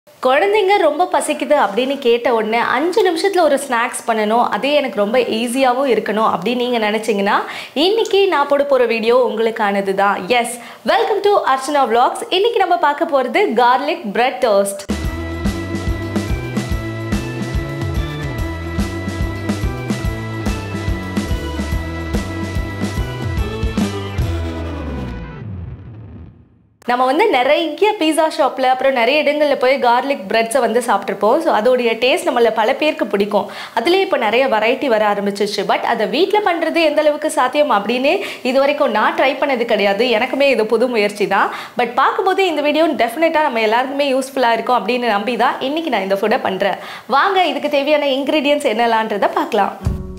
குழந்தைங்க ரொம்ப பசிக்குது அப்படின்னு கேட்ட உடனே அஞ்சு நிமிஷத்தில் ஒரு ஸ்நாக்ஸ் பண்ணணும் அதே எனக்கு ரொம்ப ஈஸியாகவும் இருக்கணும் அப்படின்னு நீங்கள் நினச்சிங்கன்னா இன்னைக்கு நான் போட போகிற வீடியோ உங்களுக்கானது தான் yes welcome to Archana vlogs இன்னைக்கு நம்ம பார்க்க போகிறது கார்லிக் பிரெட் டோஸ்ட் நம்ம வந்து நிறைய பீஸா ஷாப்பில் அப்புறம் நிறைய இடங்களில் போய் கார்லிக் பிரெட்ஸை வந்து சாப்பிட்ருப்போம் ஸோ அதோடைய டேஸ்ட் நம்மள பல பேருக்கு பிடிக்கும் அதுலேயே இப்போ நிறைய வெரைட்டி வர ஆரம்பிச்சிச்சு பட் அதை வீட்டில் பண்ணுறது எந்த அளவுக்கு சாத்தியம் அப்படின்னு இது வரைக்கும் நான் ட்ரை பண்ணது கிடையாது எனக்குமே இது புது முயற்சி தான் பட் பார்க்கும்போது இந்த வீடியோ டெஃபினட்டாக நம்ம எல்லாருக்குமே யூஸ்ஃபுல்லாக இருக்கும் அப்படின்னு நம்பி தான் இன்றைக்கி நான் இந்த ஃபுட்டை பண்ணுறேன் வாங்க இதுக்கு தேவையான இன்க்ரீடியன்ஸ் என்னலான்றதை பார்க்கலாம்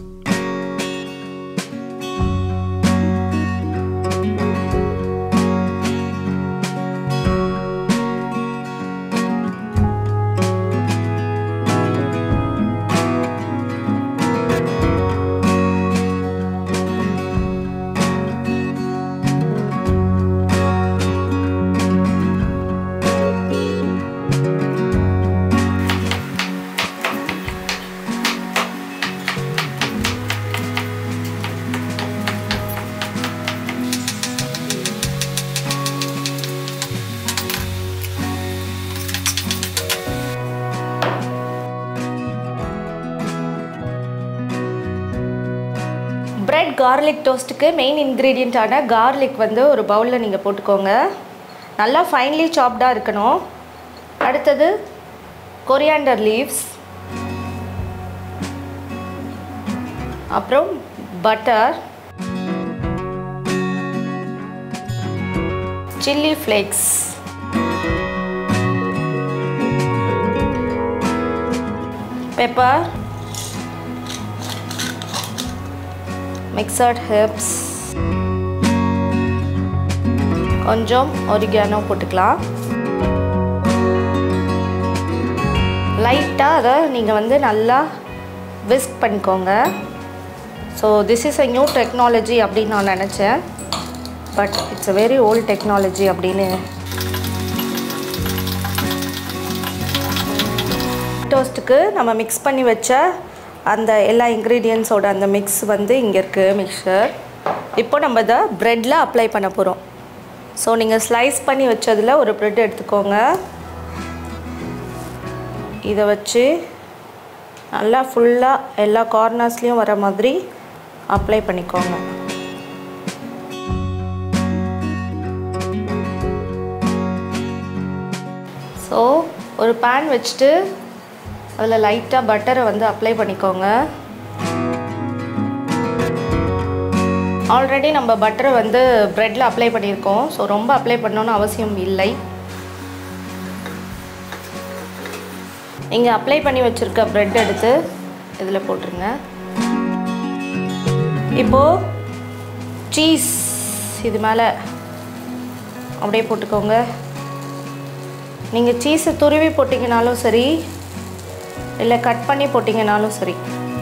பிரெட் கார்லிக் டோஸ்ட்டுக்கு மெயின் இன்க்ரீடியண்ட்டான கார்லிக் வந்து ஒரு பவுலில் நீங்கள் போட்டுக்கோங்க நல்லா ஃபைன்லி சாப்டாக இருக்கணும் அடுத்தது கொரியாண்டர் லீவ்ஸ் அப்புறம் butter chilli flakes pepper mixed herbs கொஞ்சம் ஒரிகானோ போட்டுக்கலாம் லைட்டாக அதை நீங்கள் வந்து நல்லா விஸ்க் பண்ணிக்கோங்க so this is a new technology அப்படின்னு நான் நினச்சேன் but it's a very old technology அப்படின்னு டோஸ்ட்டுக்கு நம்ம மிக்ஸ் பண்ணி வச்ச அந்த எல்லா இன்க்ரீடியன்ஸோட அந்த மிக்ஸ் வந்து இங்கே இருக்குது மிக்சர் இப்போ நம்ம இதை ப்ரெட்டில் அப்ளை பண்ண போகிறோம் ஸோ நீங்கள் ஸ்லைஸ் பண்ணி வச்சதில் ஒரு ப்ரெட் எடுத்துக்கோங்க இதை வச்சு நல்லா ஃபுல்லாக எல்லா கார்னர்ஸ்லேயும் வர மாதிரி அப்ளை பண்ணிக்கோங்க ஸோ ஒரு பேன் வச்சுட்டு அதில் லைட்டாக பட்டரை வந்து அப்ளை பண்ணிக்கோங்க ஆல்ரெடி நம்ம பட்டரை வந்து ப்ரெட்டில் அப்ளை பண்ணியிருக்கோம் ஸோ ரொம்ப அப்ளை பண்ணணும்னு அவசியம் இல்லை நீங்கள் அப்ளை பண்ணி வச்சுருக்க ப்ரெட் எடுத்து இதில் போட்டுருங்க இப்போது சீஸ் இது மேலே அப்படியே போட்டுக்கோங்க நீங்கள் சீஸை துருவி போட்டிங்கனாலும் சரி இல்லை கட் பண்ணி போட்டிங்கனாலும் சரி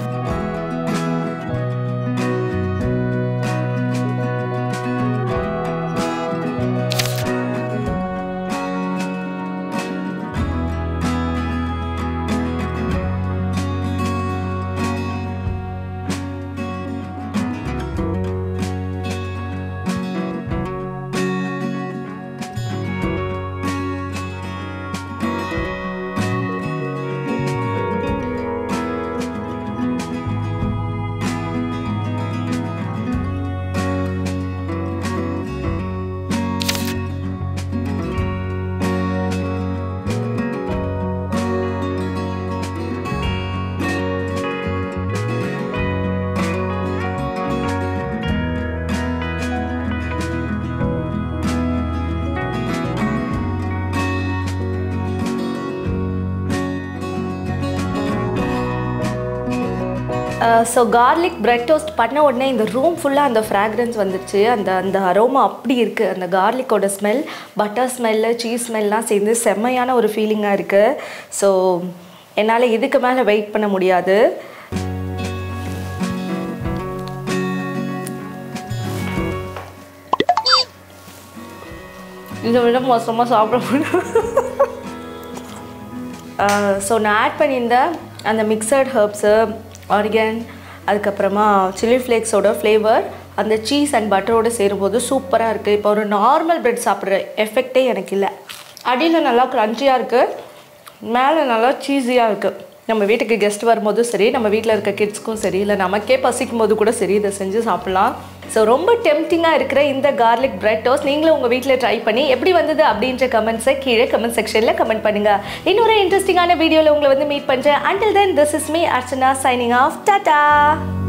ஸோ கார்லிக் பிரெட் டோஸ்ட் பண்ண உடனே இந்த ரூம் ஃபுல்லாக அந்த ஃப்ராக்ரன்ஸ் வந்துருச்சு அந்த அந்த அரோமா அப்படி இருக்குது அந்த கார்லிக்கோட ஸ்மெல் பட்டர் ஸ்மெல்லு சீஸ் ஸ்மெல்லாம் சேர்ந்து செம்மையான ஒரு ஃபீலிங்காக இருக்குது ஸோ என்னால் இதுக்கு மேலே வெயிட் பண்ண முடியாது இதை விட மோசமாக சாப்பிட முடியும் ஸோ நான் ஆட் பண்ணியிருந்த அந்த மிக்சட் ஹர்ப்ஸு ஆர்கன் அதுக்கப்புறமா சில்லி ஃப்ளேக்ஸோட ஃப்ளேவர் அந்த சீஸ் அண்ட் பட்டரோடு சேரும்போது சூப்பராக இருக்குது இப்போ ஒரு நார்மல் பிரெட் சாப்பிட்ற எஃபெக்டே எனக்கு இல்லை அடியில் நல்லா க்ரன்ச்சியாக இருக்குது மேலே நல்லா சீஸியாக இருக்குது நம்ம வீட்டுக்கு கெஸ்ட் வரும்போதும் சரி நம்ம வீட்டில் இருக்க கிட்ஸ்க்கும் சரி இல்லை நமக்கே பசிக்கும் போது கூட சரி இதை செஞ்சு சாப்பிட்லாம் ஸோ ரொம்ப டெம்டிங்காக இருக்கிற இந்த கார்லிக் பிரெட் டோஸ்ட் நீங்களும் உங்கள் வீட்டில் ட்ரை பண்ணி எப்படி வந்தது அப்படின்ற கமெண்ட்ஸை கீழே கமெண்ட் செக்ஷனில் கமெண்ட் பண்ணுங்கள் இன்னொரு இன்ட்ரெஸ்டிங்கான வீடியோவில் உங்களை வந்து மீட் பண்ணுறேன் until then this is me Archana signing off Tata